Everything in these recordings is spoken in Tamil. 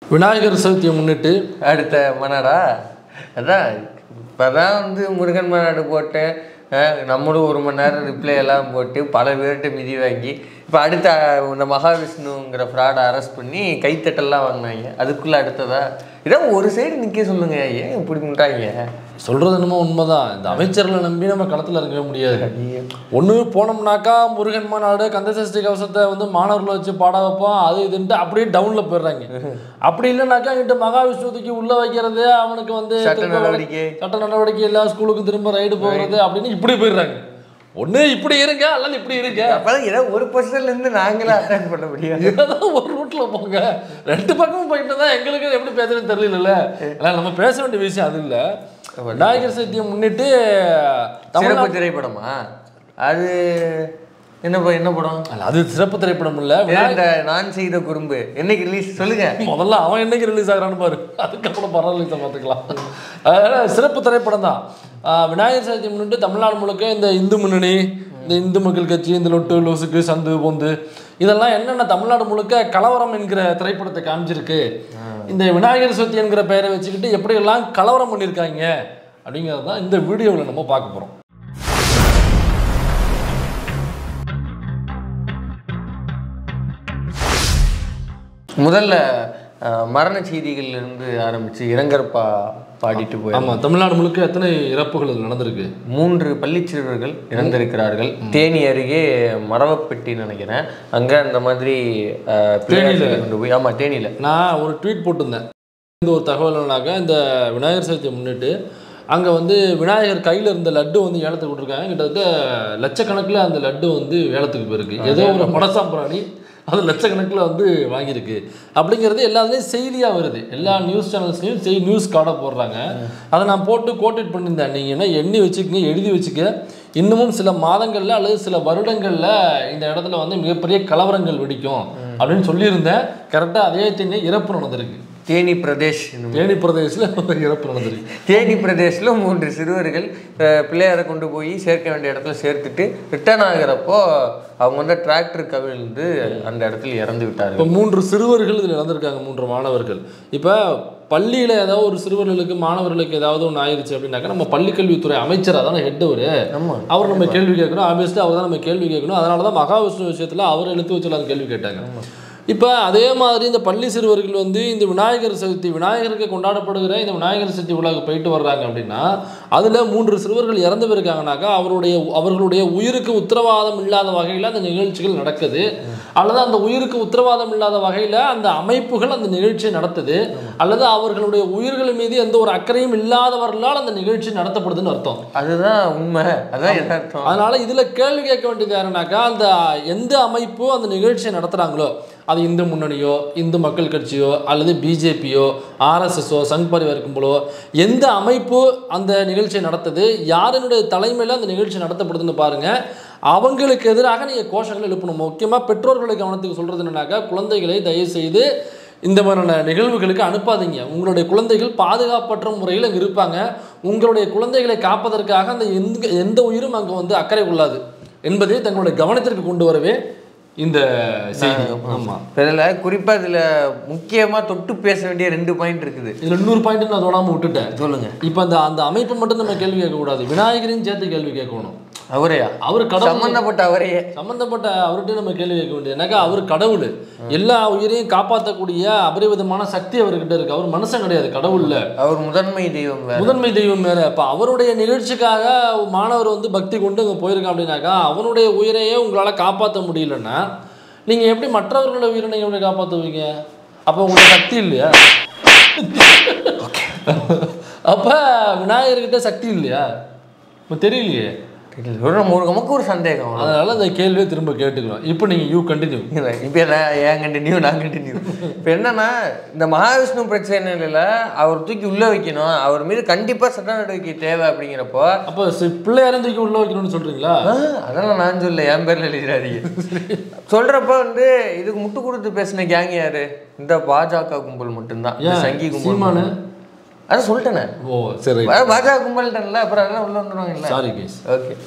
விநாயகர் சதுர்த்தியை முன்னிட்டு அடுத்த மனாடா அதான் இப்போதான் வந்து முருகன் மாநாடு போட்டேன் அஹ் நம்மளும் ஒரு மணி நேரம் ரிப்ளை எல்லாம் போட்டு பல பேர்கிட்ட மிதி வாங்கி இப்போ அடுத்த அஹ், இந்த மகாவிஷ்ணுங்கிற ஃப்ராடை அரெஸ்ட் பண்ணி கைத்தட்டெல்லாம் வாங்கினாங்க அதுக்குள்ளே அடுத்ததா இதான் ஒரு சைடு நிற்க சொல்லுங்க ஏன் இப்படி பண்ணிட்டாங்க சொல்றது என்னமோ உண்மைதான் இந்த அமைச்சர்களை நம்பி நம்ம களத்தில் இறங்கவே முடியாது ஒன்று போனோம்னாக்கா முருகன் மாநாடு கந்தசஷ்டி கவசத்தை வந்து மாணவர்களை வச்சு பாட வைப்போம் அது இதுன்ட்டு அப்படியே டவுனில் போயிடுறாங்க அப்படி இல்லைனாக்கா இங்கிட்ட மகாவிஷ்ணுதிக்கு உள்ள வைக்கிறது அவனுக்கு வந்து சட்ட திரும்ப நடவடிக்கை. சட்ட நடவடிக்கை எல்லா ஸ்கூலுக்கும் திரும்ப ரைடு போகிறது அப்படின்னு இப்படி போயிடுறாங்க ஒன்று இப்படி இருங்க அல்லது இப்படி இருங்க அப்போதான் ஏதோ ஒரு பொசிஷன்லேருந்து நாங்களே அட்டாக் பண்ண முடியும் ஏதோ ஒரு ரூட்ல போங்க ரெண்டு பக்கமும் போயிட்டு தான் எங்களுக்கு எப்படி பேசுறதுன்னு தெரியல அதான் நம்ம பேச வேண்டிய விஷயம் அது இல்ல விநாயகர் சதுர்த்தியை முன்னிட்டு தமிழ்நாடு சிறப்பு திரைப்படமா அது என்ன ப- என்ன படம் அல்ல, அது சிறப்பு திரைப்படம் இல்ல ஏன் இந்த நான் செய்த குறும்பு என்னைக்கு ரிலீஸ் சொல்லுங்க முதல்ல அவன் என்னைக்கு ரிலீஸ் ஆகிறான்னு பாரு அதுக்கப்புறம் பரவாயில்ல ரிலீஸை பார்த்துக்கலாம் அதனால சிறப்பு திரைப்படம் தான் ஆஹ் விநாயகர் சதுர்த்தி முன்னிட்டு தமிழ்நாடு முழுக்க இந்த இந்து முன்னணி இந்த இந்து மக்கள் கட்சி இந்த லொட்டு லொசுக்கு சந்து பொந்து இதெல்லாம் என்னென்ன தமிழ்நாடு முழுக்க கலவரம் என்கிற திரைப்படத்தை காமிச்சிருக்கு இந்த விநாயகர் சதுர்த்தி என்கிற பெயரை வச்சுக்கிட்டு எப்படியெல்லாம் கலவரம் பண்ணியிருக்காங்க அப்படிங்கிறது தான் இந்த வீடியோவில் நம்ம பார்க்க போகிறோம் முதல்ல அஹ், மரண செய்திகள்ல இருந்து ஆரம்பிச்சு இரங்கற்பா பாடிட்டு போய் ஆமாம் தமிழ்நாடு முழுக்க எத்தனை இறப்புகள் இதுல நடந்திருக்கு மூன்று பள்ளிச் சிறுவர்கள் இறந்திருக்கிறார்கள் தேனி அருகே மரவப்பட்டி நினைக்கிறேன் அங்க அந்த மாதிரி அஹ், பிள்ளையார்களை கொண்டு போய் ஆமா தேனியில நான் ஒரு ட்வீட் போட்டிருந்தேன் இந்த ஒரு தகவல் என்னன்னாக்கா இந்த விநாயகர் சதுர்த்தியை முன்னிட்டு அங்கே வந்து விநாயகர் கையில் இருந்த லட்டு வந்து ஏலத்துக்கு விட்டுருக்காங்க கிட்டத்தட்ட லட்சக்கணக்கில் அந்த லட்டு வந்து ஏலத்துக்கு போயிருக்கு ஏதோ ஒரு மடசாம்பிராணி அது லட்சக்கணக்கில் வந்து வாங்கியிருக்கு அப்படிங்கிறது எல்லாத்துலேயும் செய்தியாக வருது எல்லா நியூஸ் சேனல்ஸ்லையும் செய் நியூஸ் கார்டாக போடுறாங்க அதை நான் போட்டு கோட்டேட் பண்ணியிருந்தேன் நீங்கள் என்ன எண்ணி வச்சுக்கங்க எழுதி வச்சுக்க இன்னமும் சில மாதங்களில் அல்லது சில வருடங்களில் இந்த இடத்துல வந்து மிகப்பெரிய கலவரங்கள் வெடிக்கும் அப்படின்னு சொல்லியிருந்தேன் கரெக்டாக அதே திங்க இறப்பு நடந்திருக்கு தேனி பிரதேஷ் என்னும் தேனி பிரதேசத்தில் இறப்பு நடந்திருக்கு தேனி பிரதேசில் மூன்று சிறுவர்கள் அஹ், பிள்ளையாரை கொண்டு போய் சேர்க்க வேண்டிய இடத்துல சேர்த்துட்டு ரிட்டர்ன் ஆகிறப்போ அவங்க வந்து டிராக்டர் கவிழ்ந்து அந்த இடத்துல இறந்து விட்டார்கள் இப்போ மூன்று சிறுவர்கள் இதில் இறந்திருக்காங்க மூன்று மாணவர்கள் இப்போ பள்ளியில் ஏதாவது ஒரு சிறுவர்களுக்கு மாணவர்களுக்கு ஏதாவது ஒன்று ஆயிடுச்சு அப்படின்னாக்கா நம்ம பள்ளிக்கல்வித்துறை அமைச்சர் அதான ஹெட் அவர் ஆமா அவர் நம்ம கேள்வி கேட்கணும் ஆப்வியஸ்லி அவர் தான் நம்ம கேள்வி கேட்கணும் அதனால தான் மகாவிஷ்ணு விஷயத்தில் அவர் எழுத்து வச்சு அந்த கேள்வி கேட்டாங்க இப்போ அதே மாதிரி இந்த பள்ளி சிறுவர்கள் வந்து இந்த விநாயகர் சதுர்த்தி விநாயகருக்கு கொண்டாடப்படுகிற இந்த விநாயகர் சதுர்த்தி விழாவுக்கு போயிட்டு வர்றாங்க அப்படின்னா அதில் மூன்று சிறுவர்கள் இறந்து போயிருக்காங்கனாக்கா அவருடைய அவர்களுடைய உயிருக்கு உத்தரவாதம் இல்லாத வகையில் அந்த நிகழ்ச்சிகள் நடக்குது அல்லது அந்த உயிருக்கு உத்தரவாதம் இல்லாத வகையில் அந்த அமைப்புகள் அந்த நிகழ்ச்சியை நடத்துது அல்லது அவர்களுடைய உயிர்கள் மீது எந்த ஒரு அக்கறையும் இல்லாதவர்களால் அந்த நிகழ்ச்சி நடத்தப்படுதுன்னு அர்த்தம் அதுதான் உண்மை அதான் எதார்த்தம் அதனால இதுல கேள்வி கேட்க வேண்டியது யாருனாக்கா அந்த எந்த அமைப்பு அந்த நிகழ்ச்சியை நடத்துறாங்களோ அது இந்து முன்னணியோ இந்து மக்கள் கட்சியோ அல்லது பிஜேபியோ ஆர்எஸ்எஸோ சங் பரிவார் கும்பலோ எந்த அமைப்பு அந்த நிகழ்ச்சியை நடத்துது யாரினுடைய தலைமையில் அந்த நிகழ்ச்சி நடத்தப்படுதுன்னு பாருங்க அவங்களுக்கு எதிராக நீங்கள் கோஷங்கள் எழுப்பணும் முக்கியமாக பெற்றோர்களை கவனத்துக்கு சொல்கிறது என்னன்னாக்கா குழந்தைகளை தயவு செய்து இந்த மாதிரியான நிகழ்வுகளுக்கு அனுப்பாதீங்க உங்களுடைய குழந்தைகள் பாதுகாப்பற்ற முறையில் அங்கே இருப்பாங்க உங்களுடைய குழந்தைகளை காப்பதற்காக அந்த எந்த எந்த உயிரும் அங்கே வந்து அக்கறை கொள்ளாது என்பதை தங்களுடைய கவனத்திற்கு கொண்டு வரவே இந்த செய்தி ஆமாம் இதில் குறிப்பாக இதில் முக்கியமாக தொட்டு பேச வேண்டிய ரெண்டு பாயிண்ட் இருக்குது இதில் இன்னொரு பாயிண்ட் நான் தொடாமல் விட்டுட்டேன் சொல்லுங்க இப்போ அந்த அந்த அமைப்பை மட்டும் நம்ம கேள்வி கேட்கக்கூடாது விநாயகரையும் சேர்த்து கேள்வி கேட்கணும் அவரையா அவர் கடவுள் சம்பந்தப்பட்ட அவரையே சம்பந்தப்பட்ட அவர்கிட்ட நம்ம கேள்வி கேட்க வேண்டியது ஏன்னாக்கா அவர் கடவுள் எல்லா உயிரையும் காப்பாற்றக்கூடிய அபரிவிதமான சக்தி அவர்கிட்ட இருக்கு அவர் மனுஷன் கிடையாது கடவுள்ல அவர் முதன்மை தெய்வம் வேற முதன்மை தெய்வம் வேற அப்ப அவருடைய நிகழ்ச்சிக்காக மாணவர் வந்து பக்தி கொண்டு அங்கே போயிருக்கான் அப்படின்னாக்கா அவனுடைய உயிரையே உங்களால காப்பாற்ற முடியலன்னா நீங்க எப்படி மற்றவர்களோட உயிரை நீங்க எப்படி காப்பாற்றுவீங்க அப்போ உங்களுக்கு சக்தி இல்லையா அப்ப விநாயகர்கிட்ட சக்தி இல்லையா இப்போ தெரியலையே தெரியல. ஒரு நமக்கு நமக்கு ஒரு சந்தேகம் அதனால அந்த கேள்வியை திரும்ப கேட்டுக்கிறோம் இப்போ நீங்க யூ கண்டினியூ இப்போ நான் ஏன் கண்டினியூ நான் கண்டினியூ இப்போ என்னன்னா இந்த மகாவிஷ்ணு பிரச்சனையில அவர் தூக்கி உள்ள வைக்கணும் அவர் மீது கண்டிப்பா சட்ட நடவடிக்கை தேவை அப்படிங்கிறப்போ அப்போ சி- பிள்ளையாரையும் தூக்கி உள்ள வைக்கணும்னு சொல்றீங்களா ஆ, அதெல்லாம் நான் சொல்ல என் பேர்ல எழுதிடாதீங்க சொல்றப்ப வந்து இதுக்கு முட்டு கொடுத்து பேசின கேங் யாரு இந்த பாஜக கும்பல் மட்டும்தான் இந்த ஏன்? சங்கி கும்பல் சீமானு? அதான் சொல்லிட்டேனே ஓ சரி பாஜக கும்பல்ட்டேன்ல அப்புறம் அதெல்லாம் உள்ள வந்துருவாங்கல்ல சாரி கேஸ் ஓகே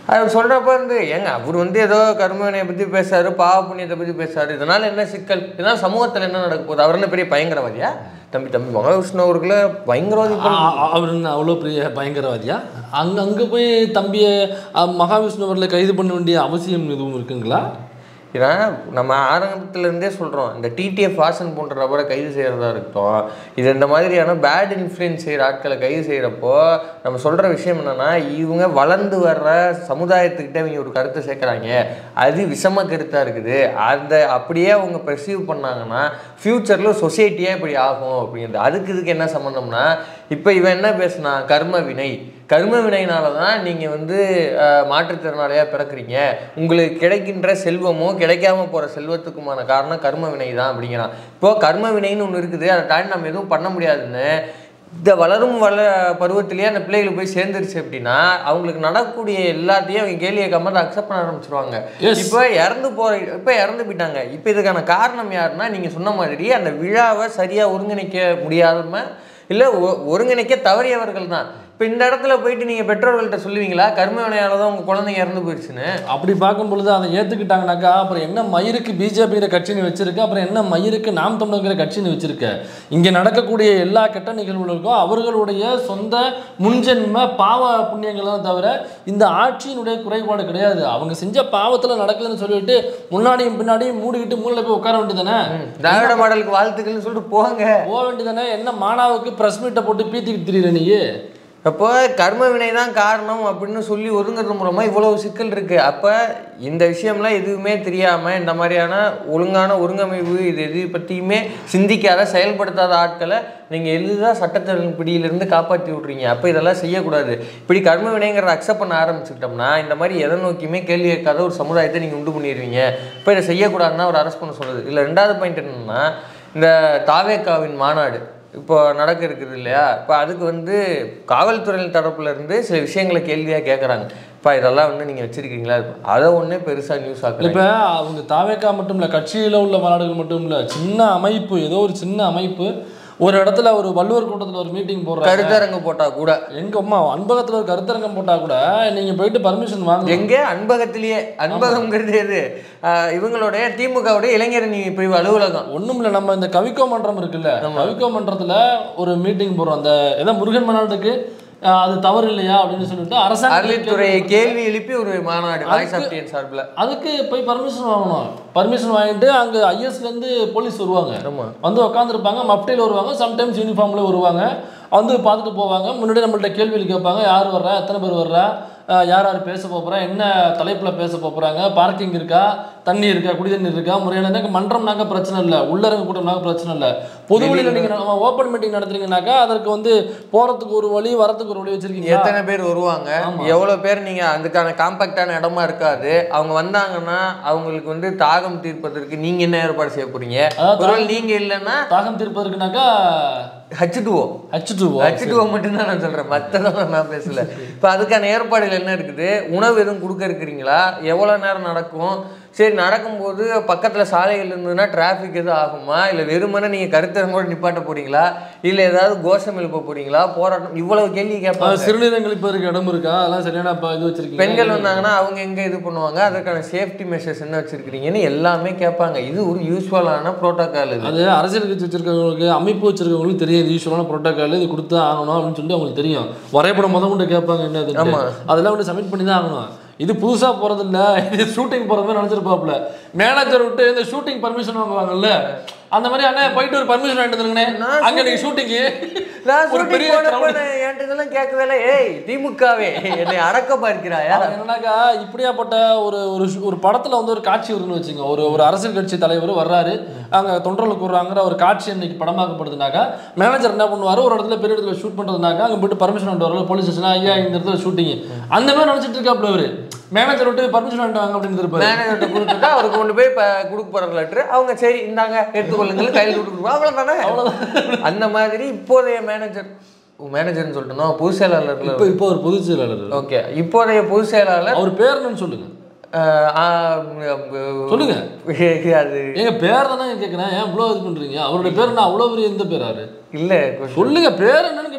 அவர் சொல்கிறப்ப வந்து ஏங்க அவர் வந்து ஏதோ கர்மவினையை பற்றி பேசுறாரு பாவ புண்ணியத்தை பற்றி பேசுறாரு இதனால் என்ன சிக்கல் இதனால் சமூகத்தில் என்ன நடக்க போகுது அவர் என்ன பெரிய பயங்கரவாதியா தம்பி தம்பி மகாவிஷ்ணு அவர்களை பயங்கரவாதி ஆ, ஆ, அவர் என்ன அவ்வளோ பெரிய பயங்கரவாதியா அங்கே அங்கே போய் தம்பியை அ, மகாவிஷ்ணு அவர்களை கைது பண்ண வேண்டிய அவசியம் எதுவும் இருக்குங்களா ஏன்னா நம்ம ஆரம்பத்துல இருந்தே சொல்கிறோம் இந்த டிடிஎஃப் வாசன் போன்ற நபரை கைது செய்கிறதா இருக்கட்டும் இது இந்த மாதிரியான பேட் இன்ஃப்ளூயன்ஸ் செய்கிற ஆட்களை கைது செய்கிறப்போ நம்ம சொல்கிற விஷயம் என்னன்னா இவங்க வளர்ந்து வர்ற சமுதாயத்துக்கிட்ட இவங்க ஒரு கருத்தை சேர்க்குறாங்க அது விஷம கருத்தாக இருக்குது அந்த அப்படியே அவங்க பெர்சீவ் பண்ணாங்கன்னா ஃப்யூச்சரில் சொசைட்டியே இப்படி ஆகும் அப்படிங்கிறது அதுக்கு இதுக்கு என்ன சம்மந்தம்னா இப்போ இவன் என்ன பேசுனா கர்ம வினை கர்ம வினையினால தான் நீங்கள் வந்து அஹ், மாற்றுத்திறனாளியாக பிறக்குறீங்க உங்களுக்கு கிடைக்கின்ற செல்வமோ கிடைக்காம போகிற செல்வத்துக்குமான காரணம் கர்ம வினை தான் அப்படிங்கிறான் இப்போ கர்ம வினைன்னு ஒன்று இருக்குது அதை தாண்டி நம்ம எதுவும் பண்ண முடியாதுன்னு இந்த வளரும் வள பருவத்திலேயே அந்த பிள்ளைகள் போய் சேர்ந்துருச்சு அப்படின்னா அவங்களுக்கு நடக்கக்கூடிய எல்லாத்தையும் அவங்க கேள்வி கேட்காம அதை அக்செப்ட் பண்ண ஆரம்பிச்சிருவாங்க Yes. இப்போ இறந்து போற இப்போ இறந்து போயிட்டாங்க இப்போ இதுக்கான காரணம் யாருன்னா நீங்க சொன்ன மாதிரி அந்த விழாவை சரியா ஒருங்கிணைக்க முடியாதம இல்லை ஒருங்கிணைக்க தவறியவர்கள் தான் இப்போ இந்த இடத்துல போயிட்டு நீங்க பெற்றோர்கள்ட்ட சொல்லுவீங்களா கர்ம வினையால தான் உங்க குழந்தைங்க இறந்து போயிடுச்சுன்னு அப்படி பார்க்கும் பொழுது அதை ஏற்றுக்கிட்டாங்கனாக்கா அப்புறம் என்ன மயிருக்கு பிஜேபிங்கிற கட்சின்னு வச்சிருக்க அப்புறம் என்ன மயிருக்கு நாம் தமிழர்ங்கிற கட்சின்னு வச்சிருக்க இங்கே நடக்கக்கூடிய எல்லா கெட்ட நிகழ்வுகளுக்கும் அவர்களுடைய சொந்த முன்ஜென்ம பாவ புண்ணியங்கள் தான் தவிர இந்த ஆட்சியினுடைய குறைபாடு கிடையாது அவங்க செஞ்ச பாவத்தில் நடக்குதுன்னு சொல்லிட்டு முன்னாடியும் பின்னாடியும் மூடிக்கிட்டு மூலையில் போய் உட்கார வேண்டியதானே திராவிட மாடலுக்கு வாழ்த்துக்கள்னு சொல்லிட்டு போங்க போக வேண்டியதானே என்ன மானாவுக்கு ப்ரெஸ் மீட்டை போட்டு பீத்திக்கிட்டு திரியிற நீ அப்போ கர்ம வினை தான் காரணம் அப்படின்னு சொல்லி ஒதுங்கிறது மூலமா இவ்வளவு சிக்கல் இருக்கு அப்ப இந்த விஷயம்லாம் எதுவுமே தெரியாம இந்த மாதிரியான ஒழுங்கான ஒருங்கமைவு இது எது பத்தியுமே சிந்திக்காத செயல்படுத்தாத ஆட்களை நீங்க எளிதாக சட்டத்தின் பிடியிலிருந்து காப்பாற்றி விட்றீங்க அப்ப இதெல்லாம் செய்யக்கூடாது இப்படி கர்ம வினைங்கிறத அக்செப்ட் பண்ண ஆரம்பிச்சுக்கிட்டோம்னா இந்த மாதிரி எதை நோக்கியுமே கேள்வி கேட்காத ஒரு சமுதாயத்தை நீங்க உண்டு பண்ணிடுவீங்க இப்போ இதை செய்யக்கூடாதுன்னா ஒரு அரசு பண்ண சொல்லுது இல்லை ரெண்டாவது பாயிண்ட் என்னன்னா இந்த தாவேக்காவின் மாநாடு இப்போ நடக்க இருக்குது இல்லையா இப்போ அதுக்கு வந்து காவல்துறையின் தரப்புல இருந்து சில விஷயங்களை கேள்வியாக கேட்குறாங்க இப்போ இதெல்லாம் வந்து நீங்கள் வச்சிருக்கீங்களா அதை ஒன்றே பெருசாக நியூஸ் ஆக்கல இப்போ அவங்க தாவேக்கா மட்டும் இல்லை கட்சியில் உள்ள மாநாடுகள் மட்டும் இல்லை சின்ன அமைப்பு ஏதோ ஒரு சின்ன அமைப்பு ஒரு இடத்துல ஒரு வள்ளுவர் கூட்டத்தில் ஒரு மீட்டிங் போடுறாங்க கருத்தரங்கு போட்டா கூட எங்க அம்மா அன்பகத்தில் ஒரு கருத்தரங்கம் போட்டால் கூட நீங்கள் போயிட்டு பர்மிஷன் வாங்க எங்கே அன்பகத்திலேயே அன்பகம்ங்கிறது எது ஆஹ் இவங்களுடைய திமுகவுடைய இளைஞரணி பிரிவு அலுவலகம் ஒண்ணும் இல்லை நம்ம இந்த கவிக்கோ மன்றம் இருக்குல்ல கவிக்கோ மன்றத்துல ஒரு மீட்டிங் போடுறோம் அந்த ஏதோ முருகன் மாநாட்டுக்கு அஹ், அது தவறு இல்லையா அப்படின்னு சொல்லிட்டு அரசாங்க அறநிலைத்துறையை கேள்வி எழுப்பி ஒரு மாநாடு வாய்ஸ் ஆஃப் டிஎன் சார்பில் அதுக்கு போய் பர்மிஷன் வாங்கணும் பர்மிஷன் வாங்கிட்டு அங்கே ஐஎஸ்லேருந்து போலீஸ் வருவாங்க ஆமா. வந்து உட்காந்துருப்பாங்க மப்டையில் வருவாங்க சம்டைம்ஸ் யூனிஃபார்மில் வருவாங்க வந்து பார்த்துட்டு போவாங்க முன்னாடி நம்மள்ட்ட கேள்விகள் கேட்பாங்க யார் வர்றா எத்தனை பேர் வர்றா அஹ் யார் யார் பேச போகிறா என்ன தலைப்பில் பேச போகிறாங்க பார்க்கிங் இருக்கா தண்ணி இருக்கா குடி தண்ணி இருக்கா முறையான எனக்கு மன்றம்னாக்க பிரச்சனை இல்லை உள்ளரங்க கூட்டம்னாக்க பிரச்சனை இல்லை பொது வழியில் நீங்கள் ஓப்பன் மீட்டிங் நடத்துறீங்கனாக்கா அதற்கு வந்து போகிறதுக்கு ஒரு வழி வரதுக்கு ஒரு வழி வச்சிருக்கீங்க எத்தனை பேர் வருவாங்க எவ்வளோ பேர் நீங்கள் அதுக்கான காம்பேக்டான இடமா இருக்காது அவங்க வந்தாங்கன்னா அவங்களுக்கு வந்து தாகம் தீர்ப்பதற்கு நீங்கள் என்ன ஏற்பாடு செய்ய போறீங்க அதாவது ஒருவேளை நீங்கள் இல்லைன்னா தாகம் தீர்ப்பதற்குனாக்கா ஹச்சுட்டுவோ ஹச் டூ ஹச்சுட்டுவோ மட்டும்தான் நான் சொல்கிறேன் மற்றதெல்லாம் நான் பேசல இப்போ அதுக்கான ஏற்பாடுகள் என்ன இருக்குது உணவு எதுவும் கொடுக்க இருக்கிறீங்களா எவ்வளோ நேரம் நடக்கும் சரி நடக்கும்போது பக்கத்தில் சாலைகள் இருந்ததுன்னா டிராஃபிக் எதுவும் ஆகுமா இல்லை வெறுமனே நீங்கள் கருத்தரங்கோடு நிப்பாட்ட போறீங்களா இல்லை ஏதாவது கோஷம் எழுப்ப போறீங்களா போராட்டம் இவ்வளவு கேள்வி கேட்பாங்க சிறுநீரங்கள் இப்போ இருக்க இடம் இருக்கா அதெல்லாம் சரியான இப்போ இது வச்சிருக்கீங்க பெண்கள் வந்தாங்கன்னா அவங்க எங்க இது பண்ணுவாங்க அதற்கான சேஃப்டி மெஷர்ஸ் என்ன வச்சிருக்கிறீங்கன்னு எல்லாமே கேட்பாங்க இது ஒரு யூஸ்வலான ப்ரோட்டோகால் இது அது அரசியல் கட்சி வச்சிருக்கவங்களுக்கு அமைப்பு வச்சிருக்கவங்களுக்கு தெரியும் இது யூஸ்வலான ப்ரோட்டோக்கால் இது கொடுத்து ஆகணும் அப்படின்னு சொல்லிட்டு அவங்களுக்கு தெரியும் வரைபடம் முத கொண்டு கேட்பாங்க என்ன இது ஆமா. அதெல்லாம் வந்து சப்மிட் பண்ணி தான் ஆகணும் இது புதுசா போறது இல்ல இது ஷூட்டிங் போறது மாதிரி நினைச்சிருப்பாப்ல மேனேஜர் விட்டு இந்த ஷூட்டிங் பர்மிஷன் வாங்குவாங்கல்ல அந்த மாதிரி அண்ணா போயிட்டு ஒரு பர்மிஷன் வாங்கிட்டு வந்துருங்கண்ணே நான் அங்க நீங்க ஷூட்டிங்கு நான் ஒரு shooting பெரிய போனப்ப crowd. நான் என்கிட்ட இதெல்லாம் கேட்கவே இல்லை ஏய் திமுகவே என்னை அடக்க பார்க்கிறாயா அவன் என்னன்னாக்கா இப்படியாப்பட்ட ஒரு ஒரு ஷு- ஒரு படத்துல வந்து ஒரு காட்சி வருதுன்னு வச்சுங்க ஒரு ஒரு அரசியல் கட்சி தலைவர் வர்றாரு அங்க தொண்டர்களுக்கு கூடுறாங்கிற ஒரு காட்சி இன்னைக்கு படமாக்கப்படுதுனாக்கா மேனேஜர் என்ன பண்ணுவாரு ஒரு இடத்துல பெரிய இடத்துல ஷூட் பண்றதுனாக்கா அங்க போயிட்டு பர்மிஷன் வாங்கிட்டு வரல போலீஸ் ஸ்டேஷன் ஐயா இந்த இடத்துல ஷூட்டிங் அந்த மாதிரி நினைச்சிட்டு இருக்காப்ல அவரு மேனேஜர் விட்டு பர்மிஷன் வாங்கிட்டு வாங்க அப்படின்னு இருப்பாரு மேனேஜர்கிட்ட கொடுத்துட்டா அவருக்கு கொண்டு போய் இப்போ கொடுக்க போகிற லெட்ரு அவங்க சரி இந்தாங்க எடுத்துக்கொள்ளுங்கள் கையில் கொடுத்துருவோம் அவ்வளோதானே அந்த மாதிரி இப்போதைய மேனேஜர் மேனேஜர்னு சொல்லிட்டோம் பொதுச் செயலாளர்ல இப்போ இப்போ ஒரு பொதுச் செயலாளர் ஓகே இப்போதைய பொதுச் செயலாளர் அவர் பேர் என்னன்னு சொல்லுங்க அஹ், ஆ, சொல்லுங்க. அது எங்க பேர் தானே கேட்குறேன் ஏன் இவ்வளோ இது பண்றீங்க அவருடைய பேர் என்ன அவ்வளோ பெரிய எந்த பேர் அவரு இல்லை சொல்லுங்க பேர் என்னன்னு கேட்டா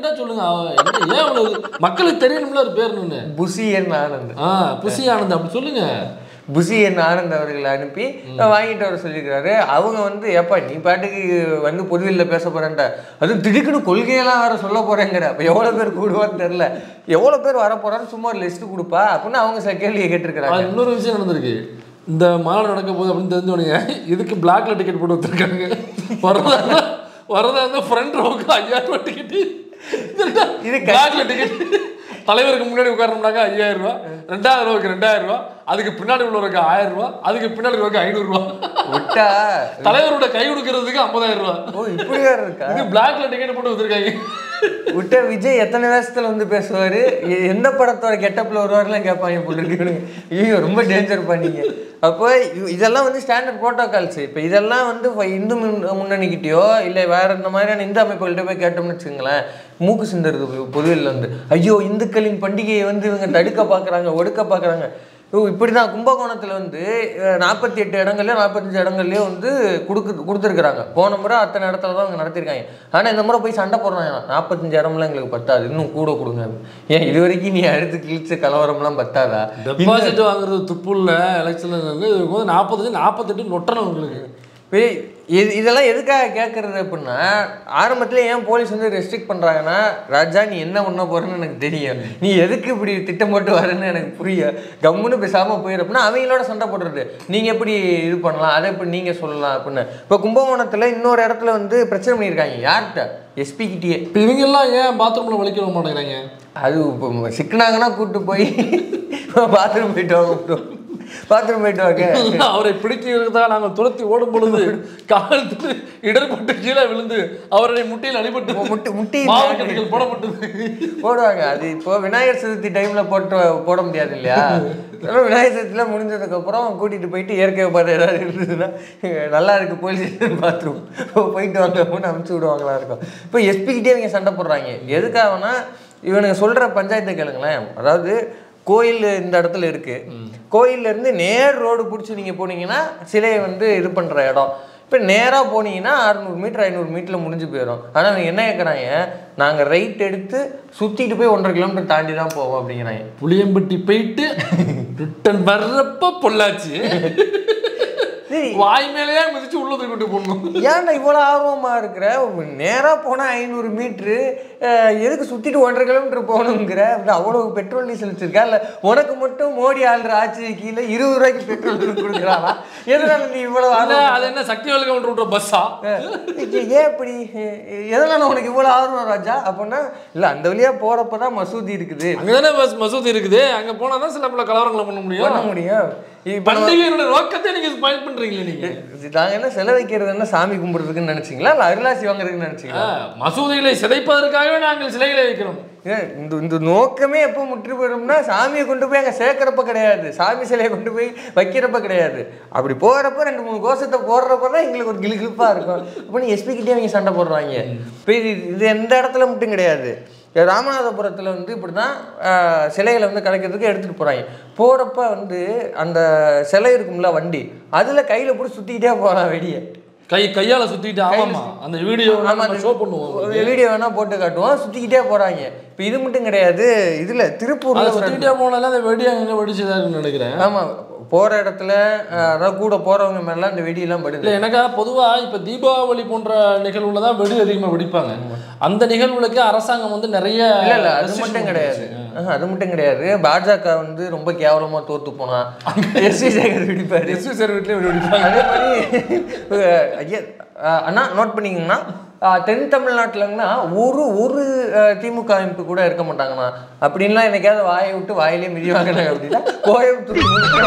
கேட்டா சொல்லுங்க அவ என்ன ஏன் அவ்வளவு மக்களுக்கு தெரியணும்ல ஒரு பேர் நின்று புசி என் ஆனந்த் ஆ புசி ஆனந்த் அப்படி சொல்லுங்க புசி என் ஆனந்த் அவர்களை அனுப்பி வாங்கிட்டு வர சொல்லியிருக்காரு அவங்க வந்து ஏப்பா நீ பாட்டுக்கு வந்து பொதுவெளியில் பேச போறேன்ட்ட அதுவும் திடுக்குன்னு கொள்கையெல்லாம் வேற சொல்ல போறேங்கிற அப்போ எவ்வளோ பேர் கூடுவான்னு தெரில எவ்வளோ பேர் வர போறான்னு சும்மா ஒரு லிஸ்ட் கொடுப்பா அப்படின்னு அவங்க சில கேள்வியை கேட்டிருக்கிறாங்க அது இன்னொரு விஷயம் நடந்திருக்கு இந்த மாநாடு நடக்க போகுது அப்படின்னு தெரிஞ்சோடனே இதுக்கு பிளாக்ல டிக்கெட் போட்டு வச்சிருக்காங்க வரதா இருந்தா வரதா இருந்தா ஃப்ரண்ட் ரோவுக்கு ஐயாயிரம் ரூபாய் டிக்கெட் இது பிளாக்ல டிக்கெட் தலைவருக்கு முன்னாடி உட்காரணும்னாக்க ஐயாயிரம் ரூபாய் ரெண்டாயிரம் ரூபாய்க்கு ரெண்டாயிரம் ரூபாய் அதுக்கு பின்னாடி உள்ளவருக்கு ஆயிரம் ரூபாய் அதுக்கு பின்னாடி உள்ளவருக்கு ஐநூறு ரூபாய் விட்டா தலைவரோட கை கொடுக்கறதுக்கு ஐம்பதாயிரம் ரூபாய் ஓ இப்படி வேற இருக்கா இது பிளாக்ல டிக்கெட் போட்டு வச்சிருக்காங்க விட்ட விஜய் எத்தனை வருஷத்துல வந்து பேசுவாரு எ- எந்த படத்தோட கெட்டப்ல வருவாருலாம் கேட்பாங்க போல இருக்கு ஐயோ ரொம்ப டேஞ்சர் பண்ணீங்க அப்போ இ- இதெல்லாம் வந்து ஸ்டாண்டர்ட் ப்ரோட்டோகால்ஸ் இப்போ இதெல்லாம் வந்து இப்ப இந்து முன்- முன்னணிக்கிட்டயோ இல்லை வேற இந்த மாதிரியான இந்து அமைப்புகள்கிட்ட போய் கேட்டோம்னு வச்சுங்களேன் மூக்கு சிந்தறது பொதுவில் வந்து ஐயோ இந்துக்களின் பண்டிகையை வந்து இவங்க தடுக்க பார்க்குறாங்க ஒடுக்க பார்க்குறாங்க ஓ இப்படி தான் கும்பகோணத்தில் வந்து நாற்பத்தி எட்டு இடங்கள்லயோ நாற்பத்தஞ்சு இடங்கள்லயோ வந்து கொடுக்கு கொடுத்துருக்குறாங்க போன முறை அத்தனை இடத்துல தான் அவங்க நடத்திருக்காங்க ஆனால் இந்த முறை போய் சண்டை போடுறாங்க நாற்பத்தஞ்சு இடம்லாம் எங்களுக்கு பத்தாது இன்னும் கூட கொடுங்க ஏன் இது வரைக்கும் நீ அடுத்து கிழிச்ச கலவரம்லாம் பத்தாதா டெபாசிட் வாங்குறது துப்பு இல்லை எலெக்ஷன்ல இருந்து இதுக்கு வந்து நாற்பத்தஞ்சு நாற்பத்தெட்டு நொட்டணும் உங்களுக்கு இப்போ இது இதெல்லாம் எதுக்காக கேட்குறது அப்படின்னா ஆரம்பத்தில் ஏன் போலீஸ் வந்து ரெஸ்ட்ரிக்ட் பண்ணுறாங்கன்னா ராஜா நீ என்ன பண்ண போறேன்னு எனக்கு தெரியும் நீ எதுக்கு இப்படி திட்டம் போட்டு வரேன்னு எனக்கு புரியும் கம்முன்னு பேசாமல் போயிரு அப்படின்னா அவங்களோட சண்டை போடுறது நீங்கள் எப்படி இது பண்ணலாம் அதை எப்படி நீங்கள் சொல்லலாம் அப்படின்னு இப்போ கும்பகோணத்தில் இன்னொரு இடத்துல வந்து பிரச்சனை பண்ணியிருக்காங்க யார்கிட்ட எஸ்பி கிட்டேயே இப்போ இவங்க எல்லாம் ஏன் பாத்ரூம்ல வலிக்க விட மாட்டேங்கிறாங்க அது இப்போ சிக்கினாங்கன்னா கூப்பிட்டு போய் பாத்ரூம் போயிட்டு வாங்க பாத்ரூம் போயிட்டு வாங்க அவரை பிடிக்கிறதுக்காக நாங்கள் துரத்தி ஓடும் பொழுது காலத்து இடர்பட்டு கீழே விழுந்து அவருடைய முட்டியில் அடிபட்டு முட்டி முட்டி மாவட்டங்கள் போடப்பட்டது போடுவாங்க அது இப்போ விநாயகர் சதுர்த்தி டைம்ல போட்டு போட முடியாது இல்லையா ஆனா விநாயகர் சதுர்த்திலாம் முடிஞ்சதுக்கு அப்புறம் கூட்டிட்டு போயிட்டு இயற்கை பார்த்து ஏதாவது இருந்ததுன்னா நல்லா இருக்கு போலீஸ் ஸ்டேஷன் பாத்ரூம் போயிட்டு வாங்க அப்படின்னு அனுப்பிச்சு விடுவாங்களா இருக்கும் இப்போ எஸ்பிக்கிட்டே இவங்க சண்டை போடுறாங்க எதுக்காகனா இவனுங்க சொல்ற பஞ்சாயத்தை கேளுங்களேன் அதாவது கோயில் இந்த இடத்துல இருக்கு கோயில்ல இருந்து நேர் ரோடு பிடிச்சி நீங்க போனீங்கன்னா சிலையை வந்து இது பண்ற இடம் இப்போ நேராக போனீங்கன்னா அறுநூறு மீட்டர் ஐநூறு மீட்டரில் முடிஞ்சு போயிடும் ஆனால் அவங்க என்ன கேட்குறாங்க நாங்கள் ரைட் எடுத்து சுற்றிட்டு போய் ஒன்றரை கிலோமீட்டர் தாண்டி தான் போவோம் அப்படிங்கிறாங்க புளியம்பட்டி போயிட்டு ரிட்டன் வர்றப்ப பொள்ளாச்சு சரி வாய் மேலேயே மிதிச்சு உள்ள தூக்கிட்டு போடணும் ஏன்டா இவ்வளோ ஆர்வமாக இருக்கிற நேராக போனால் ஐநூறு மீட்ரு எதுக்கு சுற்றிட்டு ஒன்றரை கிலோமீட்டர் போகணுங்கிற அப்படி அவ்வளோ பெட்ரோல் டீசல் வச்சிருக்கா இல்லை உனக்கு மட்டும் மோடி ஆள்ற ஆட்சி கீழே இருபது ரூபாய்க்கு பெட்ரோல் கொடுக்குறாளா எதனால நீ இவ்வளோ இல்ல, ஆர்வம் அது என்ன சக்தி வேலை கவுண்டர் விட்ற பஸ்ஸா ஏ- ஏன் இப்படி எதனால உனக்கு இவ்வளோ ஆர்வம் ராஜா அப்படின்னா இல்லை அந்த வழியாக போகிறப்ப தான் மசூதி இருக்குது அங்கதானே பஸ் மசூதி இருக்குது அங்க போனா தான் சில பல கலவரங்களை பண்ண பண்ண முடியும் முடியும் இப்போ பண்டிகையோட நோக்கத்தை நீங்க ஸ்பாயில் பண்றீங்களே நீங்க நாங்கள் என்ன செலவைக்கிறது என்ன சாமி கும்பிடுறதுக்குன்னு நினச்சிங்களா இல்லை அருளாசி வாங்குறதுக்குன்னு நினச்சிங்களா ஆ, மசூதிகளை சிதைப்பதற்காகவே நாங்கள் சிலைகளை வைக்கிறோம் ஏன் இந்த இந்த நோக்கமே எப்போ முற்று போயிடும்னா சாமியை கொண்டு போய் அங்கே சேர்க்கறப்ப கிடையாது சாமி சிலையை கொண்டு போய் வைக்கிறப்ப கிடையாது அப்படி போகிறப்ப ரெண்டு மூணு கோஷத்தை போடுறப்ப தான் எங்களுக்கு ஒரு கிளுகிழுப்பாக இருக்கும் இப்போ நீ எஸ்பி கிட்டே அவங்க சண்டை போடுறாங்க இப்போ இது இது எந்த இடத்துல மட்டும் கிடையாது ராமநாதபுரத்தில் வந்து இப்படி தான் சிலைகளை வந்து கலைக்கிறதுக்கு எடுத்துகிட்டு போகிறாங்க போகிறப்ப வந்து அந்த சிலை இருக்கும்ல வண்டி அதில் கையில் போட்டு சுற்றிக்கிட்டே போகலாம் வெடியை கை கையால சுத்திட்டு ஆமாமா அந்த வீடியோ ஆமா, நம்ம அந்த ஷோ பண்ணுவோம் ஒரு வீடியோ வேணா போட்டு காட்டுவோம் சுற்றிக்கிட்டே போகிறாங்க இப்போ இது மட்டும் கிடையாது இதில் அதை திருப்பூர்ல ஒரு சுத்திட்டே போனால அந்த வெடி அங்க வெடிச்சுதான் இருக்குன்னு நினைக்கிறேன் ஆமா போற இடத்துல அஹ், அதாவது கூட போறவங்க மேலாம் இந்த வெடியெல்லாம் படுது இல்ல எனக்கா பொதுவா இப்ப தீபாவளி போன்ற நிகழ்வுல தான் வெடி அதிகமா வெடிப்பாங்க அந்த நிகழ்வுகளுக்கு அரசாங்கம் வந்து நிறைய இல்ல இல்ல அது restriction மட்டும் கிடையாது போட்டுருச்சு. ஆஹ், அது மட்டும் கிடையாது பாஜக வந்து ரொம்ப கேவலமா தோத்து போனா எஸ் வி சேகர் வெடிப்பாரு எஸ் வி சார் வீட்லயே வெடி வெடிப்பாங்க அதே மாதிரி அஹ், ஐயா அஹ், அண்ணா நோட் பண்ணீங்கன்னா அஹ், தென் தமிழ்நாட்டுலங்கன்னா ஒரு ஒரு அஹ், திமுக அமைப்பு கூட இருக்க மாட்டாங்கண்ணா அப்படின்லாம் என்னைக்காவது வாயை விட்டு வாயிலே மிதி வாங்கினாங்க அப்படின்னா கோயம்புத்தூர்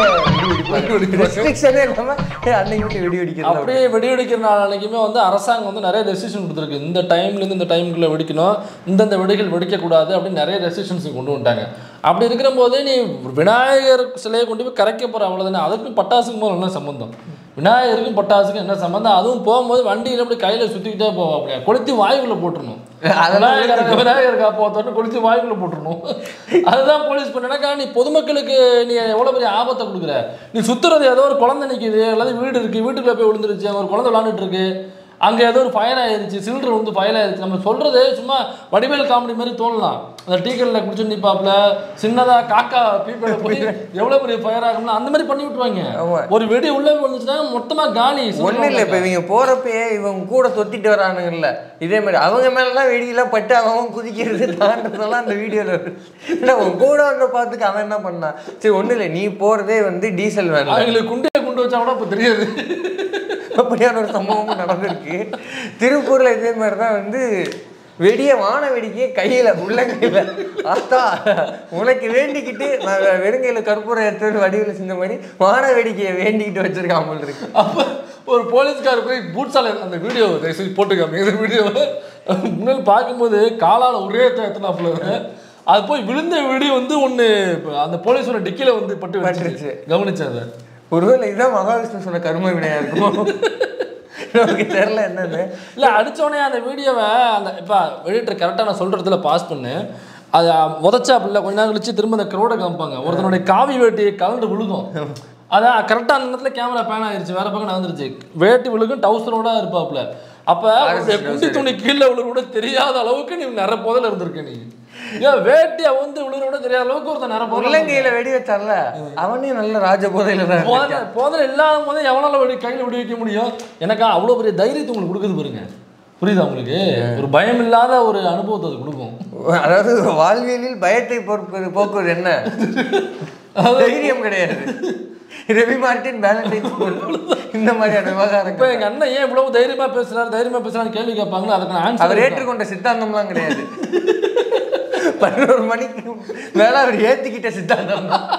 ரெஸ்ட்ரிக்ஷனே இல்லாம ஏய், அன்னைக்கு விட்டு வெடி வெடிக்கிறது அப்படியே வெடி வெடிக்கிற நாள் அன்னைக்குமே வந்து அரசாங்கம் வந்து நிறைய ரெஸ்ட்ரிக்ஷன் கொடுத்துருக்கு இந்த டைம்ல இருந்து இந்த டைமுக்குள்ள வெடிக்கணும் இந்தந்த வெடிகள் வெடிக்கக்கூடாது அப்படின்னு நிறைய ரெஸ்ட்ரிக்ஷன்ஸ் கொண்டு வந்துட்டாங்க அப்படி இருக்கிற போது நீ விநாயகர் சிலையை கொண்டு போய் கரைக்க போற அவ்வளவுதானே அதுக்கும் பட்டாசுக்கும் போது என்ன சம்பந்தம் விநாயகருக்கும் பட்டாசுக்கும் என்ன சம்பந்தம் அதுவும் போகும்போது வண்டியில அப்படி கையில சுத்திக்கிட்டே போவோம் அப்படியே கொளுத்தி வாயுக்குள்ள போட்டுறணும் அதெல்லாம் விநாயகர் விநாயகர் காப்பாத்தோன்னு கொளுத்தி வாயுக்குள்ள போட்டுறணும் அதுதான் போலீஸ் பண்ணனாக்கா நீ பொதுமக்களுக்கு நீ எவ்வளவு பெரிய ஆபத்தை கொடுக்குற நீ சுத்துறது ஏதோ ஒரு குழந்தை நிக்குது அல்லது வீடு இருக்கு வீட்டுக்குள்ள போய் விழுந்துருச்சு அங்க ஒரு குழந்தை விளாண்டுட்டு இருக்கு அங்கே ஏதோ ஒரு ஃபயர் ஆயிருச்சு சிலிண்டர் வந்து ஃபயர் ஆயிருச்சு நம்ம சொல்றது சும்மா வடிவேல் காமெடி மாதிரி தோணலாம் அந்த டீ கடையில் குடிச்சு நிப்பாப்புல சின்னதா காக்கா பீப்பேல போய் எவ்வளவு பெரிய ஃபயர் ஆகும்னா அந்த மாதிரி பண்ணி விட்டுருவாங்க ஆமா. ஒரு வெடி உள்ள வந்துச்சுன்னா மொத்தமா காலி ஒன்றும் இல்லை இப்போ இவங்க போகிறப்பயே இவங்க கூட தொத்திட்டு வரானுங்கல்ல இதே மாதிரி அவங்க மேலலாம் வெடியெல்லாம் பட்டு அவன் குதிக்கிறது தாண்டதெல்லாம் அந்த வீடியோவில் வருது இல்லை உன் கூட வந்த பார்த்துக்கு அவன் என்ன பண்ணான் சரி ஒன்றும் இல்லை நீ போகிறதே வந்து டீசல் வேணும் அவங்களுக்கு குண்டே குண்டு வச்சா கூட இப்போ தெரியாது அப்படியான ஒரு சம்பவமும் நடந்திருக்கு திருப்பூர்ல இதே மாதிரி தான் வந்து வெடிய வான வெடிக்கையே கையில உள்ளங்கையில ஆத்தா உனக்கு வேண்டிக்கிட்டு நான் வெறுங்கையில கற்பூரம் எடுத்து வடிவில் செஞ்ச மாதிரி வான வேடிக்கையை வேண்டிக்கிட்டு வச்சிருக்கான் போல இருக்கு அப்போ ஒரு போலீஸ்கார் போய் பூட்ஸால அந்த வீடியோ தயவுசெய்து போட்டுக்காம இந்த வீடியோவை முன்னாடி பார்க்கும்போது காலால் ஒரே எத்தனாப்புல அது போய் விழுந்த வீடியோ வந்து ஒன்று அந்த போலீஸோட டிக்கில வந்து பட்டு பட்டுருச்சு. வச்சிருச்சு கவனிச்சேன் அதை ஒருவேளை இதுதான் மகாவிஷ்ணு சொன்ன கரும வினையா இருக்குமோ நமக்கு தெரியல என்னன்னு இல்லை அடிச்சோடனே அந்த வீடியோவை அந்த இப்போ எடிட்டர் கரெக்டாக நான் சொல்கிறதுல பாஸ் பண்ணு அதை உதச்சா அப்படில கொஞ்ச நேரம் கழிச்சு திரும்ப அந்த க்ரௌடை காமிப்பாங்க ஒருத்தனுடைய காவி வேட்டியை கலந்து விழுகும் அதான் கரெக்டாக அந்த நேரத்தில் கேமரா பேன் ஆயிருச்சு வேற பக்கம் நகர்ந்துருச்சு வேட்டி விழுகும் டவுசரோட இருப்பாப்புல அப்போ குண்டி துணி கீழே விழுற கூட தெரியாத அளவுக்கு நீ நிற போதில் இருந்திருக்க நீ ஏன் வேட்டி வந்து விழுற கூட தெரியாத அளவுக்கு ஒருத்தன் நிற போதில் உள்ளங்கையில வெடி வச்சான்ல அவனே நல்ல ராஜபோதையில தான் இருக்கான். போதல போதல இல்லாத போதே எவனால வெடி கையில் விடி வைக்க முடியும் எனக்கு அவ்வளோ பெரிய தைரியத்தை உங்களுக்கு கொடுக்குது பாருங்க புரியுதா உங்களுக்கு ஒரு பயம் இல்லாத ஒரு அனுபவத்தை அது கொடுக்கும் அதாவது வாழ்வியலில் பயத்தை போக்குவது போக்குவது என்ன தைரியம் கிடையாது ரவி மார்டின் வேலண்டைன் இந்த மாதிரியான இப்போ விவகாரங்கள் எங்க அண்ணன் ஏன் இவ்வளவு தைரியமா பேசுறாரு தைரியமா பேசுறான்னு கேள்வி கேட்பாங்களோ அதுக்கு நான் அவர் ஆன்சர் ஏற்றுக்கொண்ட சித்தாந்தம்லாம் கிடையாது பதினோரு மணிக்கு மேல அவர் ஏத்திக்கிட்ட சித்தாந்தம் தான்